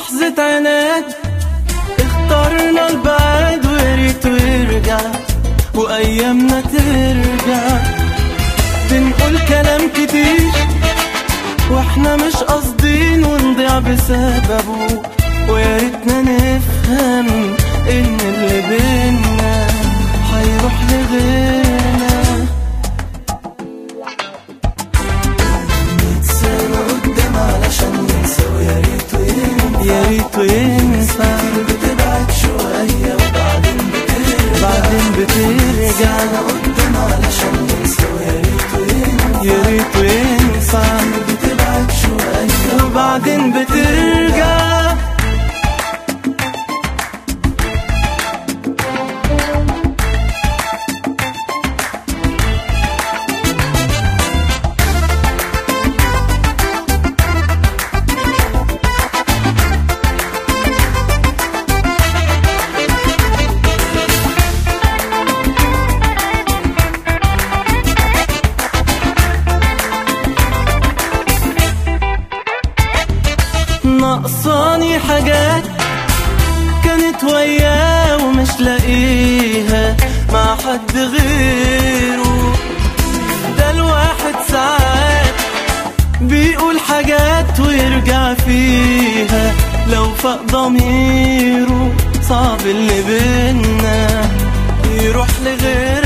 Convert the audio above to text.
لحظة عناد اخترنا البعد وريت ويرجع وأيامنا ترجع بنقول كلام كتير واحنا مش قاصدين ونضيع بسببه ويا ريتنا نفهم ان اللي بينا هيروح لغيرنا مية سنة قدام علشان ننسى ويا ريت وينفع يا ريت وينفع بتبعد شوية وبعدين بترجع بعدين بترجع قدام علشان ننسى ويا ريت وينفع يا ريت وينفع بتبعد شوية وبعدين بترجع ناقصاني حاجات كانت وياه ومش لاقيها مع حد غيره ده الواحد ساعات بيقول حاجات ويرجع فيها لو فاق ضميره صعب اللي بينا يروح لغيره